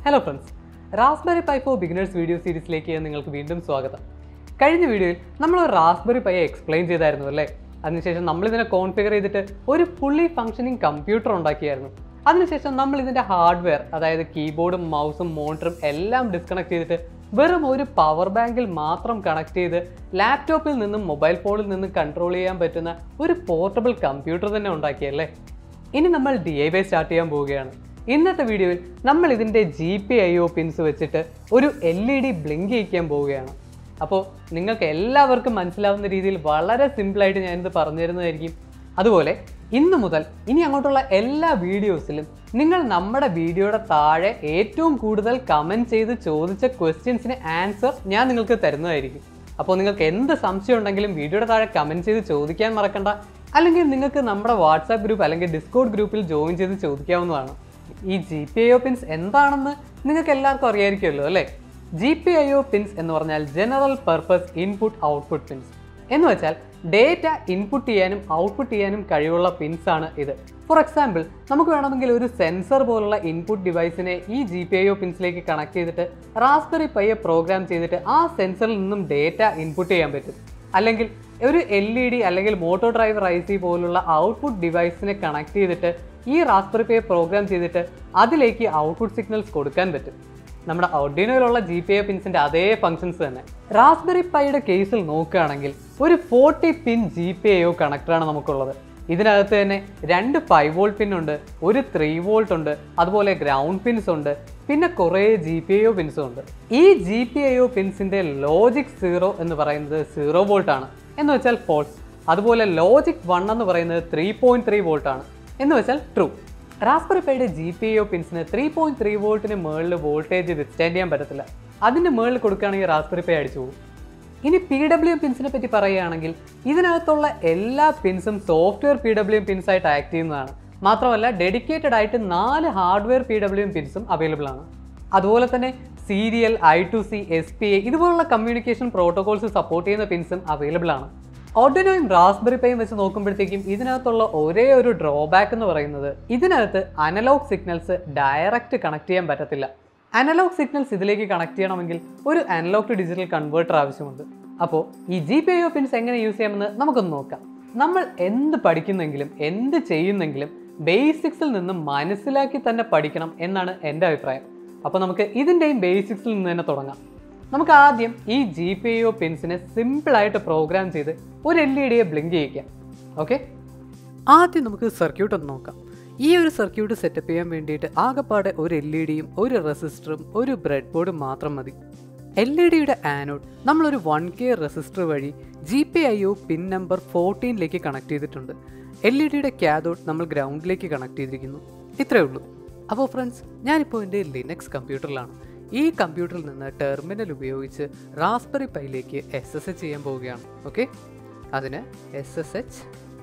hello friends raspberry pi for beginners video സീരീസിലേക്ക് നിങ്ങൾക്ക് വീണ്ടും സ്വാഗതം കഴിഞ്ഞ വീഡിയോയിൽ നമ്മൾ ഒരു റാസ്ബെറി പൈയെ എക്സ്പ്ലെയിൻ ചെയ്തായിരുന്നു അല്ലേ അതിനുശേഷം നമ്മൾ ഇതിനെ കോൺഫിഗർ ചെയ്തിട്ട് ഒരു ഫുള്ളി ഫങ്ഷനിങ് കമ്പ്യൂട്ടർ ഉണ്ടാക്കിയായിരുന്നു അതിനുശേഷം നമ്മൾ ഇതിൻ്റെ ഹാർഡ്വെയർ അതായത് കീബോർഡും മൗസും മോണിറ്ററും എല്ലാം ഡിസ്കണക്ട് ചെയ്തിട്ട് വെറും ഒരു പവർ ബാങ്കിൽ മാത്രം കണക്ട് ചെയ്ത് ലാപ്ടോപ്പിൽ നിന്നും മൊബൈൽ ഫോണിൽ നിന്നും കൺട്രോൾ ചെയ്യാൻ പറ്റുന്ന ഒരു പോർട്ടബിൾ കമ്പ്യൂട്ടർ തന്നെ ഉണ്ടാക്കിയല്ലേ ഇനി നമ്മൾ ഡി ഐ വൈ സ്റ്റാർട്ട് ചെയ്യാൻ പോവുകയാണ് ഇന്നത്തെ വീഡിയോയിൽ നമ്മൾ ഇതിൻ്റെ G P I O pins വെച്ചിട്ട് ഒരു എൽ ഇ ഡി ബ്ലിങ്ക് ചെയ്യിക്കാൻ പോവുകയാണ് അപ്പോൾ നിങ്ങൾക്ക് എല്ലാവർക്കും മനസ്സിലാവുന്ന രീതിയിൽ വളരെ സിമ്പിളായിട്ട് ഞാനിത് പറഞ്ഞു തരുന്നതായിരിക്കും അതുപോലെ ഇന്ന് മുതൽ ഇനി അങ്ങോട്ടുള്ള എല്ലാ വീഡിയോസിലും നിങ്ങൾ നമ്മുടെ വീഡിയോയുടെ താഴെ ഏറ്റവും കൂടുതൽ കമൻറ്റ് ചെയ്ത് ചോദിച്ച ക്വസ്റ്റ്യൻസിന് ആൻസർ ഞാൻ നിങ്ങൾക്ക് തരുന്നതായിരിക്കും അപ്പോൾ നിങ്ങൾക്ക് എന്ത് സംശയം ഉണ്ടെങ്കിലും വീഡിയോയുടെ താഴെ കമൻറ്റ് ചെയ്ത് ചോദിക്കാൻ മറക്കണ്ട അല്ലെങ്കിൽ നിങ്ങൾക്ക് നമ്മുടെ വാട്സാപ്പ് ഗ്രൂപ്പ് അല്ലെങ്കിൽ ഡിസ്കോഡ് ഗ്രൂപ്പിൽ ജോയിൻ ചെയ്ത് ചോദിക്കാവുന്നതാണ് ഈ G P I O pins എന്താണെന്ന് നിങ്ങൾക്ക് എല്ലാവർക്കും അറിയായിരിക്കുമല്ലോ അല്ലേ G P I O pins എന്ന് പറഞ്ഞാൽ general purpose input output pins എന്ന് വെച്ചാൽ ഡേറ്റ ഇൻപുട്ട് ചെയ്യാനും ഔട്ട്പുട്ട് ചെയ്യാനും കഴിവുള്ള പിൻസ് ആണ് ഇത് ഫോർ എക്സാമ്പിൾ നമുക്ക് വേണമെങ്കിൽ ഒരു സെൻസർ പോലുള്ള ഇൻപുട്ട് ഡിവൈസിനെ ഈ ജി പി ഐ ഒ പിൻസിലേക്ക് കണക്ട് ചെയ്തിട്ട് റാസ്ബെറി പൈയെ പ്രോഗ്രാം ചെയ്തിട്ട് ആ സെൻസറിൽ നിന്നും ഡേറ്റ ഇൻപുട്ട് ചെയ്യാൻ പറ്റും അല്ലെങ്കിൽ ഒരു എൽ ഇ ഡി അല്ലെങ്കിൽ മോട്ടോ ഡ്രൈവർ ഐ സി പോലുള്ള ഔട്ട്പുട്ട് ഡിവൈസിനെ കണക്ട് ചെയ്തിട്ട് ഈ റാസ്ബെറി പൈയെ പ്രോഗ്രാം ചെയ്തിട്ട് അതിലേക്ക് ഔട്ട്പുട്ട് സിഗ്നൽസ് കൊടുക്കാൻ പറ്റും നമ്മുടെ ഔഡിനോയിലുള്ള ജി പി ഐ പിൻസിന്റെ അതേ ഫങ്ഷൻസ് തന്നെ റാസ്ബെറി പൈയുടെ കേസിൽ നോക്കുകയാണെങ്കിൽ ഒരു forty pin G P I O കണക്ടറാണ് നമുക്കുള്ളത് ഇതിനകത്ത് തന്നെ രണ്ട് ഫൈവ് വോൾട്ട് പിൻ ഉണ്ട് ഒരു ത്രീ വോൾട്ട് ഉണ്ട് അതുപോലെ ഗ്രൗണ്ട് പിൻസ് ഉണ്ട് പിന്നെ കുറേ ജി പി ഐ ഒ പിൻസും ഉണ്ട് ഈ ജി പി ഐ ഒ പിൻസിന്റെ ലോജിക് സീറോ എന്ന് പറയുന്നത് സീറോ വോൾട്ട് ആണ് എന്ന് വെച്ചാൽ ഫോൾസ് അതുപോലെ ലോജിക് വൺ എന്ന് പറയുന്നത് ത്രീ പോയിന്റ് ത്രീ വോൾട്ട് ആണ് എന്ന് വെച്ചാൽ ട്രൂ റാസ്ബെറി പൈയുടെ ജി പി ഒ പിൻസിന് ത്രീ പോയിന്റ് ത്രീ വോൾട്ടിന് മുകളിൽ വോൾട്ടേജ് വിത്ത്സ്റ്റാൻഡ് ചെയ്യാൻ പറ്റത്തില്ല അതിൻ്റെ മുകളിൽ കൊടുക്കുകയാണെങ്കിൽ റാസ്ബെറി പൈ അടിച്ചു പോകും ഇനി പി ഡബ്ല്യു എം പിൻസിനെ പറ്റി പറയുകയാണെങ്കിൽ ഇതിനകത്തുള്ള എല്ലാ പിൻസും software P W M pins ആയിട്ട് ആക്ട് ചെയ്യുന്നതാണ് മാത്രമല്ല ഡെഡിക്കേറ്റഡ് ആയിട്ട് നാല് ഹാർഡ്വെയർ പി ഡബ്ല്യു എം പിൻസും അവൈലബിൾ ആണ് അതുപോലെ തന്നെ serial I two C S P A ഇതുപോലുള്ള കമ്മ്യൂണിക്കേഷൻ പ്രോട്ടോകോൾസ് സപ്പോർട്ട് ചെയ്യുന്ന പിൻസും അവൈലബിൾ ആണ് ഓർഡിനോയും റാസ്ബെറി പൈയും വെച്ച് നോക്കുമ്പോഴത്തേക്കും ഇതിനകത്തുള്ള ഒരേ ഒരു ഡ്രോബാക്ക് എന്ന് പറയുന്നത് ഇതിനകത്ത് അനലോഗ് സിഗ്നൽസ് ഡയറക്റ്റ് കണക്ട് ചെയ്യാൻ പറ്റത്തില്ല അനലോഗ് സിഗ്നൽസ് ഇതിലേക്ക് കണക്ട് ചെയ്യണമെങ്കിൽ ഒരു അനലോഗ് ടു ഡിജിറ്റൽ കൺവേർട്ടർ ആവശ്യമുണ്ട് അപ്പോൾ ഈ G P I O pins എങ്ങനെ യൂസ് ചെയ്യാമെന്ന് നമുക്കൊന്ന് നോക്കാം നമ്മൾ എന്ത് പഠിക്കുന്നെങ്കിലും എന്ത് ചെയ്യുന്നെങ്കിലും ബേസിക്സിൽ നിന്ന് മനസ്സിലാക്കി തന്നെ പഠിക്കണം എന്നാണ് എൻ്റെ അഭിപ്രായം അപ്പോൾ നമുക്ക് ഇതിൻ്റെയും ബേസിക്സിൽ നിന്ന് തന്നെ തുടങ്ങാം നമുക്ക് ആദ്യം ഈ ജി പി ഐ ഒ പിൻസിനെ സിമ്പിളായിട്ട് പ്രോഗ്രാം ചെയ്ത് ഒരു എൽ ഇ ഡിയെ ബ്ലിങ്ക് ചെയ്യിക്കാം ഓക്കെ ആദ്യം നമുക്ക് സർക്യൂട്ട് ഒന്ന് നോക്കാം ഈ ഒരു സർക്യൂട്ട് സെറ്റപ്പ് ചെയ്യാൻ വേണ്ടിയിട്ട് ആകെപ്പാടെ ഒരു എൽ ഇ ഡിയും ഒരു റെസിസ്റ്ററും ഒരു ബ്രെഡ് ബോർഡും മാത്രം മതി എൽ ഇ ഡിയുടെ ആനോഡ് നമ്മളൊരു വൺ കെ റെസിസ്റ്റർ വഴി G P I O pin number ഫോർട്ടീനിലേക്ക് കണക്ട് ചെയ്തിട്ടുണ്ട് എൽ ഇ ഡിയുടെ ക്യാതോഡ് നമ്മൾ ഗ്രൗണ്ടിലേക്ക് കണക്ട് ചെയ്തിരിക്കുന്നു ഇത്രയേ ഉള്ളൂ അപ്പോൾ ഫ്രണ്ട്സ് ഞാനിപ്പോൾ എൻ്റെ ലിനക്സ് കമ്പ്യൂട്ടറിലാണ് ഈ കമ്പ്യൂട്ടറിൽ നിന്ന് ടെർമിനൽ ഉപയോഗിച്ച് റാസ്ബെറി പൈയിലേക്ക് എസ് എസ് എച്ച് ചെയ്യാൻ പോവുകയാണ് ഓക്കെ അതിന് S S H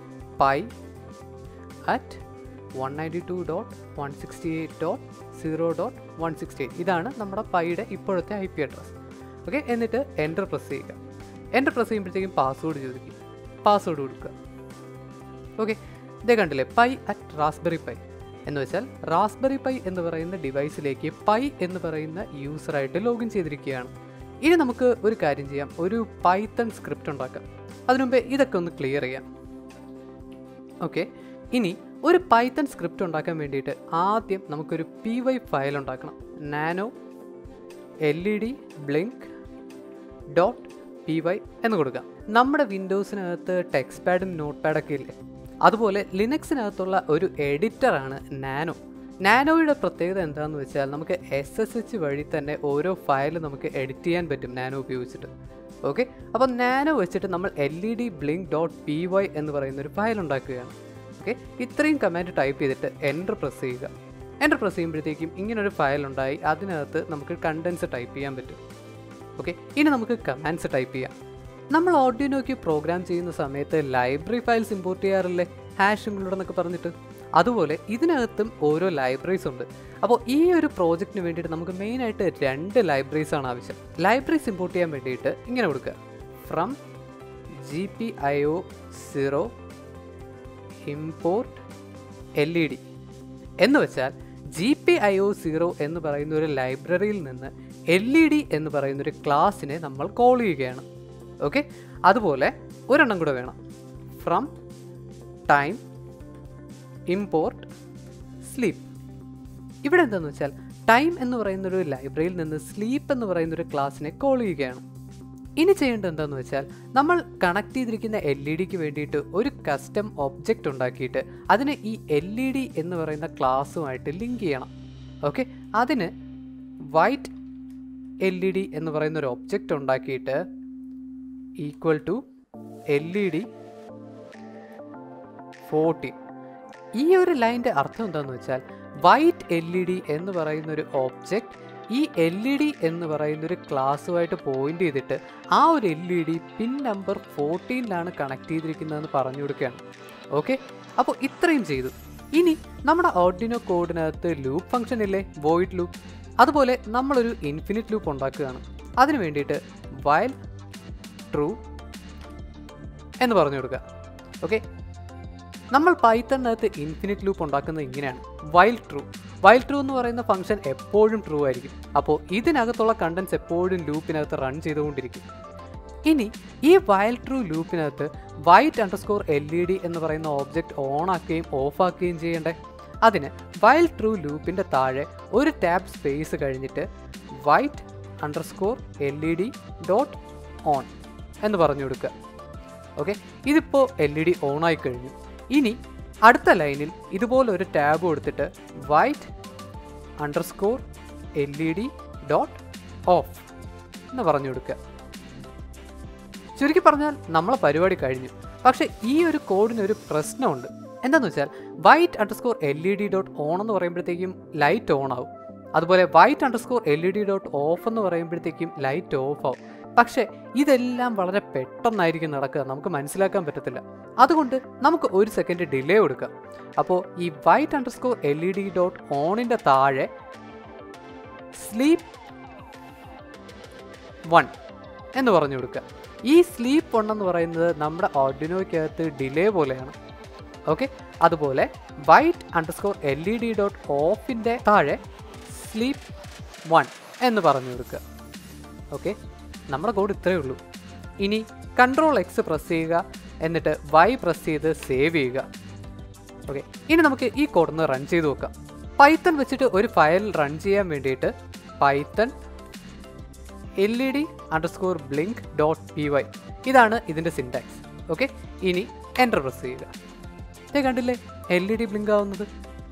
pi at one ninety two dot one sixty eight dot zero dot one sixty eight ഇതാണ് നമ്മുടെ പൈയുടെ ഇപ്പോഴത്തെ ഐ പി അഡ്രസ് ഓക്കെ എന്നിട്ട് എൻ്റർ പ്രസ് ചെയ്യുക എൻ്റർ പ്രസ് ചെയ്യുമ്പോഴത്തേക്കും പാസ്വേഡ് ചോദിക്കും പാസ്വേഡ് കൊടുക്കുക ഓക്കെ ഇതേ കണ്ടില്ലേ പൈ അറ്റ് റാസ്ബെറി പൈ എന്ന് വെച്ചാൽ റാസ്ബെറി പൈ എന്ന് പറയുന്ന ഡിവൈസിലേക്ക് പൈ എന്ന് പറയുന്ന യൂസറായിട്ട് ലോഗിൻ ചെയ്തിരിക്കുകയാണ് ഇനി നമുക്ക് ഒരു കാര്യം ചെയ്യാം ഒരു പൈത്തൺ സ്ക്രിപ്റ്റ് ഉണ്ടാക്കാം അതിനുമുമ്പേ ഇതൊക്കെ ഒന്ന് ക്ലിയർ ചെയ്യാം ഓക്കെ ഇനി ഒരു പൈത്തൺ സ്ക്രിപ്റ്റ് ഉണ്ടാക്കാൻ വേണ്ടിയിട്ട് ആദ്യം നമുക്കൊരു പി വൈ ഫയൽ ഉണ്ടാക്കണം nano L E D blink dot P Y എന്ന് കൊടുക്കാം നമ്മുടെ വിൻഡോസിനകത്ത് ടെക്സ്റ്റ് പാഡും നോട്ട് പാഡൊക്കെ ഇല്ലേ അതുപോലെ ലിനക്സിനകത്തുള്ള ഒരു എഡിറ്ററാണ് നാനോ നാനോയുടെ പ്രത്യേകത എന്താണെന്ന് വെച്ചാൽ നമുക്ക് എസ് എസ് എച്ച് വഴി തന്നെ ഓരോ ഫയൽ നമുക്ക് എഡിറ്റ് ചെയ്യാൻ പറ്റും നാനോ ഉപയോഗിച്ചിട്ട് ഓക്കെ അപ്പോൾ നാനോ വെച്ചിട്ട് നമ്മൾ L E D blink dot P Y എന്ന് പറയുന്ന ഒരു ഫയൽ ഉണ്ടാക്കുകയാണ് ഓക്കെ ഇത്രയും കമാൻഡ് ടൈപ്പ് ചെയ്തിട്ട് എൻ്റർ പ്രസ് ചെയ്യുക എൻ്റർ പ്രസ് ചെയ്യുമ്പോഴത്തേക്കും ഇങ്ങനൊരു ഫയൽ ഉണ്ടായി അതിനകത്ത് നമുക്ക് കണ്ടൻസ് ടൈപ്പ് ചെയ്യാൻ പറ്റും ഓക്കെ ഇനി നമുക്ക് കമാൻഡ്സ് ടൈപ്പ് ചെയ്യാം നമ്മൾ ഓഡിയോനോക്കി പ്രോഗ്രാം ചെയ്യുന്ന സമയത്ത് ലൈബ്രറി ഫയൽസ് ഇമ്പോർട്ട് ചെയ്യാറില്ലേ ഹാഷ് ഇൻക്ലൂഡ് എന്നൊക്കെ പറഞ്ഞിട്ട് അതുപോലെ ഇതിനകത്തും ഓരോ ലൈബ്രറീസ് ഉണ്ട് അപ്പോൾ ഈ ഒരു പ്രോജക്റ്റിന് വേണ്ടിയിട്ട് നമുക്ക് മെയിനായിട്ട് രണ്ട് ലൈബ്രറീസ് ആണ് ആവശ്യം ലൈബ്രറീസ് ഇമ്പോർട്ട് ചെയ്യാൻ വേണ്ടിയിട്ട് ഇങ്ങനെ കൊടുക്കുക from G P I O zero import L E D എന്ന് വെച്ചാൽ G P I O zero എന്ന് പറയുന്ന ഒരു ലൈബ്രറിയിൽ നിന്ന് എൽ ഇ ഡി എന്ന് പറയുന്ന ഒരു ക്ലാസ്സിനെ നമ്മൾ കോൾ ചെയ്യുകയാണ് ഓക്കെ അതുപോലെ ഒരെണ്ണം കൂടെ വേണം ഫ്രം ടൈം ഇമ്പോർട്ട് സ്ലീപ്പ് ഇവിടെ എന്താണെന്ന് വെച്ചാൽ ടൈം എന്ന് പറയുന്ന ഒരു ലൈബ്രറിയിൽ നിന്ന് സ്ലീപ്പ് എന്ന് പറയുന്ന ഒരു ക്ലാസ്സിനെ കോൾ ചെയ്യുകയാണ് ഇനി ചെയ്യേണ്ടത് എന്താണെന്ന് വെച്ചാൽ നമ്മൾ കണക്ട് ചെയ്തിരിക്കുന്ന എൽ ഇ ഡിക്ക് വേണ്ടിയിട്ട് ഒരു കസ്റ്റം ഒബ്ജക്റ്റ് ഉണ്ടാക്കിയിട്ട് അതിന് ഈ എൽ ഇ ഡി എന്ന് പറയുന്ന ക്ലാസ്സുമായിട്ട് ലിങ്ക് ചെയ്യണം ഓക്കെ അതിന് വൈറ്റ് എൽ ഇ ഡി എന്ന് പറയുന്ന ഒരു ഒബ്ജക്റ്റ് ഉണ്ടാക്കിയിട്ട് equal to L E D forty ഈ ഒരു ലൈൻ്റെ അർത്ഥം എന്താണെന്ന് വെച്ചാൽ വൈറ്റ് എൽ ഇ ഡി എന്ന് പറയുന്ന ഒരു ഓബ്ജക്റ്റ് ഈ എൽ ഇ ഡി എന്ന് പറയുന്ന ഒരു ക്ലാസ്സുമായിട്ട് പോയിന്റ് ചെയ്തിട്ട് ആ ഒരു L E D pin number ഫോർട്ടീനിലാണ് കണക്ട് ചെയ്തിരിക്കുന്നതെന്ന് പറഞ്ഞു കൊടുക്കുകയാണ് ഓക്കെ അപ്പോൾ ഇത്രയും ചെയ്തു ഇനി നമ്മുടെ ഓർഡിനോ കോഡിനകത്ത് ലൂപ്പ് ഫംഗ്ഷൻ ഇല്ലേ വോയിഡ് ലൂപ്പ് അതുപോലെ നമ്മളൊരു ഇൻഫിനിറ്റ് ലൂപ്പ് ഉണ്ടാക്കുകയാണ് അതിന് വേണ്ടിയിട്ട് വയൽ ട്രൂ എന്ന് പറഞ്ഞു കൊടുക്കുക ഓക്കെ നമ്മൾ പൈത്തണിനകത്ത് ഇൻഫിനിറ്റ് ലൂപ്പ് ഉണ്ടാക്കുന്നത് ഇങ്ങനെയാണ് വൈൽ ട്രൂ വൈൽ ട്രൂ എന്ന് പറയുന്ന ഫംഗ്ഷൻ എപ്പോഴും ട്രൂ ആയിരിക്കും അപ്പോൾ ഇതിനകത്തുള്ള കണ്ടൻസ് എപ്പോഴും ലൂപ്പിനകത്ത് റൺ ചെയ്തുകൊണ്ടിരിക്കും ഇനി ഈ വയൽ ട്രൂ ലൂപ്പിനകത്ത് white underscore L E D എന്ന് പറയുന്ന ഓബ്ജക്റ്റ് ഓൺ ആക്കുകയും ഓഫ് ആക്കുകയും ചെയ്യണ്ടേ അതിന് വയൽ ട്രൂ ലൂപ്പിൻ്റെ താഴെ ഒരു ടാബ് സ്പേസ് കഴിഞ്ഞിട്ട് white underscore L E D dot on എന്ന് പറഞ്ഞു കൊടുക്കുക ഓക്കെ ഇതിപ്പോൾ എൽ ഇ ഡി ഓൺ ആയി കഴിഞ്ഞു ഇനി അടുത്ത ലൈനിൽ ഇതുപോലെ ഒരു ടാബ് കൊടുത്തിട്ട് white underscore L E D dot off എന്ന് പറഞ്ഞു കൊടുക്കുക ചുരുക്കി പറഞ്ഞാൽ നമ്മളെ പരിപാടി കഴിഞ്ഞു പക്ഷേ ഈ ഒരു കോഡിന് ഒരു പ്രശ്നമുണ്ട് എന്താണെന്ന് വെച്ചാൽ white underscore L E D dot on എന്ന് പറയുമ്പോഴത്തേക്കും ലൈറ്റ് ഓൺ ആവും അതുപോലെ white underscore L E D dot off എന്ന് പറയുമ്പോഴത്തേക്കും ലൈറ്റ് ഓഫ് ആവും പക്ഷേ ഇതെല്ലാം വളരെ പെട്ടെന്നായിരിക്കും നടക്കുക നമുക്ക് മനസ്സിലാക്കാൻ പറ്റത്തില്ല അതുകൊണ്ട് നമുക്ക് ഒരു സെക്കൻഡ് ഡിലേ കൊടുക്കാം അപ്പോൾ ഈ white underscore L E D dot ഓണിൻ്റെ താഴെ സ്ലീപ്പ് വൺ എന്ന് പറഞ്ഞു കൊടുക്കുക ഈ സ്ലീപ്പ് വൺ എന്ന് പറയുന്നത് നമ്മുടെ ഓർഡിനോയ്ക്കകത്ത് ഡിലേ പോലെയാണ് ഓക്കെ അതുപോലെ white underscore L E D dot ഓഫിൻ്റെ താഴെ സ്ലീപ്പ് വൺ എന്ന് പറഞ്ഞു കൊടുക്കുക ഓക്കെ നമ്മുടെ കോഡ് ഇത്രയേ ഉള്ളൂ ഇനി കൺട്രോൾ എക്സ് പ്രസ് ചെയ്യുക എന്നിട്ട് വൈ പ്രസ് ചെയ്ത് സേവ് ചെയ്യുക ഓക്കെ ഇനി നമുക്ക് ഈ കോഡൊന്ന് റൺ ചെയ്ത് നോക്കാം പൈത്തൺ വെച്ചിട്ട് ഒരു ഫയൽ റൺ ചെയ്യാൻ വേണ്ടിയിട്ട് python L E D underscore blink dot P Y ഇതാണ് ഇതിൻ്റെ സിൻടാക്സ് ഓക്കെ ഇനി എൻ്റർ പ്രസ് ചെയ്യുക ഇത് കണ്ടില്ലേ എൽ ഇ ഡി ബ്ലിങ്ക് ആവുന്നത്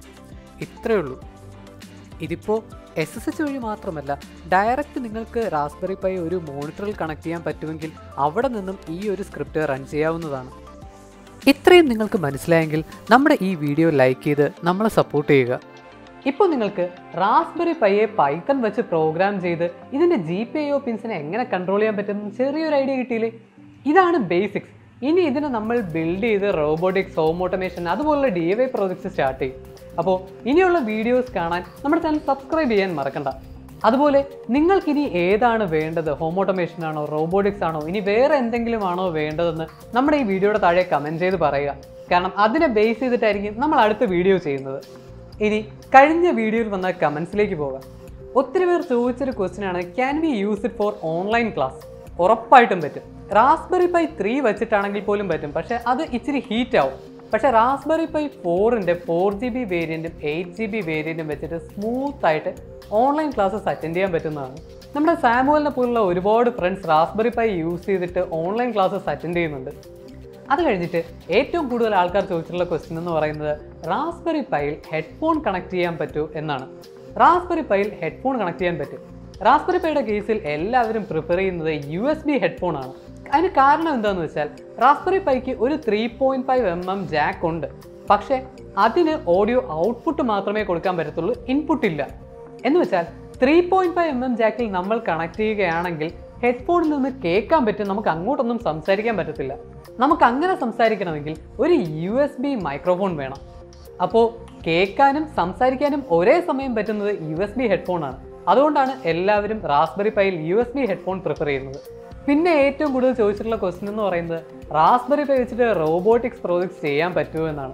ഇത്രയേ ഉള്ളൂ ഇതിപ്പോൾ എസ് എസ് എച്ച് വഴി മാത്രമല്ല ഡയറക്റ്റ് നിങ്ങൾക്ക് റാസ്ബെറി പൈ ഒരു മോണിറ്ററിൽ കണക്ട് ചെയ്യാൻ പറ്റുമെങ്കിൽ അവിടെ നിന്നും ഈ ഒരു സ്ക്രിപ്റ്റ് റൺ ചെയ്യാവുന്നതാണ് ഇത്രയും നിങ്ങൾക്ക് മനസ്സിലായെങ്കിൽ നമ്മുടെ ഈ വീഡിയോ ലൈക്ക് ചെയ്ത് നമ്മളെ സപ്പോർട്ട് ചെയ്യുക ഇപ്പോൾ നിങ്ങൾക്ക് റാസ്ബെറി പൈയെ പൈത്തൺ വെച്ച് പ്രോഗ്രാം ചെയ്ത് ഇതിൻ്റെ ജി പി ഐ ഒ പിൻസിനെ എങ്ങനെ കൺട്രോൾ ചെയ്യാൻ പറ്റുന്ന ചെറിയൊരു ഐഡിയ കിട്ടിയില്ലേ ഇതാണ് ബേസിക്സ് ഇനി ഇതിനെ നമ്മൾ ബിൽഡ് ചെയ്ത് റോബോട്ടിക്സ് ഹോം ഓട്ടോമേഷൻ അതുപോലുള്ള ഡി വൈ പ്രോജക്ട്സ് സ്റ്റാർട്ട് ചെയ്യും അപ്പോൾ ഇനിയുള്ള വീഡിയോസ് കാണാൻ നമ്മുടെ ചാനൽ സബ്സ്ക്രൈബ് ചെയ്യാൻ മറക്കണ്ട അതുപോലെ നിങ്ങൾക്കിനി ഏതാണ് വേണ്ടത് ഹോം ഓട്ടോമേഷൻ ആണോ റോബോട്ടിക്സ് ആണോ ഇനി വേറെ എന്തെങ്കിലും ആണോ വേണ്ടതെന്ന് നമ്മുടെ ഈ വീഡിയോയുടെ താഴെ കമൻറ്റ് ചെയ്ത് പറയുക കാരണം അതിനെ ബേസ് ചെയ്തിട്ടായിരിക്കും നമ്മൾ അടുത്ത വീഡിയോ ചെയ്യുന്നത് ഇനി കഴിഞ്ഞ വീഡിയോയിൽ വന്ന കമൻസിലേക്ക് പോകാം ഒത്തിരി പേർ ചോദിച്ചൊരു ക്വസ്റ്റ്യൻ ആണ് can we use it for online class ഉറപ്പായിട്ടും പറ്റും റാസ്ബെറി പൈ ത്രീ വെച്ചിട്ടാണെങ്കിൽ പോലും പറ്റും പക്ഷേ അത് ഇച്ചിരി ഹീറ്റ് ആവും പക്ഷേ റാസ്ബെറി പൈ ഫോറിൻ്റെ ഫോർ ജി ബി വേരിയൻറ്റും എയ്റ്റ് ജി ബി വേരിയൻറ്റും വെച്ചിട്ട് സ്മൂത്ത് ആയിട്ട് ഓൺലൈൻ ക്ലാസ്സസ് അറ്റൻഡ് ചെയ്യാൻ പറ്റുന്നതാണ് നമ്മുടെ സാമുവലിനെ പോലുള്ള ഒരുപാട് ഫ്രണ്ട്സ് റാസ്ബെറി പൈ യൂസ് ചെയ്തിട്ട് ഓൺലൈൻ ക്ലാസ്സസ് അറ്റൻഡ് ചെയ്യുന്നുണ്ട് അത് കഴിഞ്ഞിട്ട് ഏറ്റവും കൂടുതൽ ആൾക്കാർ ചോദിച്ചിട്ടുള്ള ക്വസ്റ്റ്യൻ എന്ന് പറയുന്നത് റാസ്ബെറി പൈയിൽ ഹെഡ്ഫോൺ കണക്ട് ചെയ്യാൻ പറ്റൂ എന്നാണ് റാസ്ബെറി പൈയിൽ ഹെഡ്ഫോൺ കണക്ട് ചെയ്യാൻ പറ്റും റാസ്ബെറി പൈയുടെ കേസിൽ എല്ലാവരും പ്രിഫർ ചെയ്യുന്നത് യു എസ് ബി ഹെഡ്ഫോൺ ആണ് അതിന് കാരണം എന്താണെന്ന് വെച്ചാൽ റാസ്ബെറി പൈക്ക് ഒരു three point five M M jack ഉണ്ട് പക്ഷേ അതിന് ഓഡിയോ ഔട്ട്പുട്ട് മാത്രമേ കൊടുക്കാൻ പറ്റത്തുള്ളൂ ഇൻപുട്ട് ഇല്ല എന്ന് വെച്ചാൽ three point five M M ജാക്കിൽ നമ്മൾ കണക്ട് ചെയ്യുകയാണെങ്കിൽ ഹെഡ്ഫോണിൽ നിന്ന് കേൾക്കാൻ പറ്റും നമുക്ക് അങ്ങോട്ടൊന്നും സംസാരിക്കാൻ പറ്റത്തില്ല നമുക്ക് അങ്ങനെ സംസാരിക്കണമെങ്കിൽ ഒരു യു എസ് ബി മൈക്രോഫോൺ വേണം അപ്പോൾ കേൾക്കാനും സംസാരിക്കാനും ഒരേ സമയം പറ്റുന്നത് യു എസ് ബി ഹെഡ്ഫോൺ ആണ് അതുകൊണ്ടാണ് എല്ലാവരും റാസ്ബെറി പൈയിൽ U S B headphone prefer ചെയ്യുന്നത് പിന്നെ ഏറ്റവും കൂടുതൽ ചോദിച്ചിട്ടുള്ള ക്വസ്റ്റ്യൻ എന്ന് പറയുന്നത് റാസ്ബെറി പൈ വെച്ചിട്ട് റോബോട്ടിക്സ് പ്രോജക്ട്സ് ചെയ്യാൻ പറ്റുമോ എന്നാണ്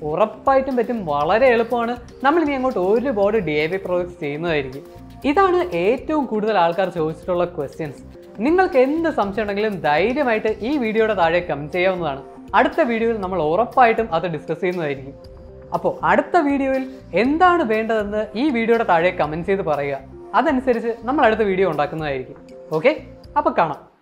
ഉറപ്പായിട്ടും പറ്റും വളരെ എളുപ്പമാണ് നമ്മൾ ഇനി അങ്ങോട്ട് ഒരുപാട് ഡി ഐ വൈ പ്രോജക്ട്സ് ചെയ്യുന്നതായിരിക്കും ഇതാണ് ഏറ്റവും കൂടുതൽ ആൾക്കാർ ചോദിച്ചിട്ടുള്ള ക്വസ്റ്റ്യൻസ് നിങ്ങൾക്ക് എന്ത് സംശയം ഉണ്ടെങ്കിലും ധൈര്യമായിട്ട് ഈ വീഡിയോയുടെ താഴെ കമൻറ്റ് ചെയ്യാവുന്നതാണ് അടുത്ത വീഡിയോയിൽ നമ്മൾ ഉറപ്പായിട്ടും അത് ഡിസ്കസ് ചെയ്യുന്നതായിരിക്കും അപ്പോൾ അടുത്ത വീഡിയോയിൽ എന്താണ് വേണ്ടതെന്ന് ഈ വീഡിയോയുടെ താഴെ കമൻറ്റ് ചെയ്ത് പറയുക അതനുസരിച്ച് നമ്മൾ അടുത്ത വീഡിയോ ഉണ്ടാക്കുന്നതായിരിക്കും ഓക്കെ അപ്പോൾ കാണാം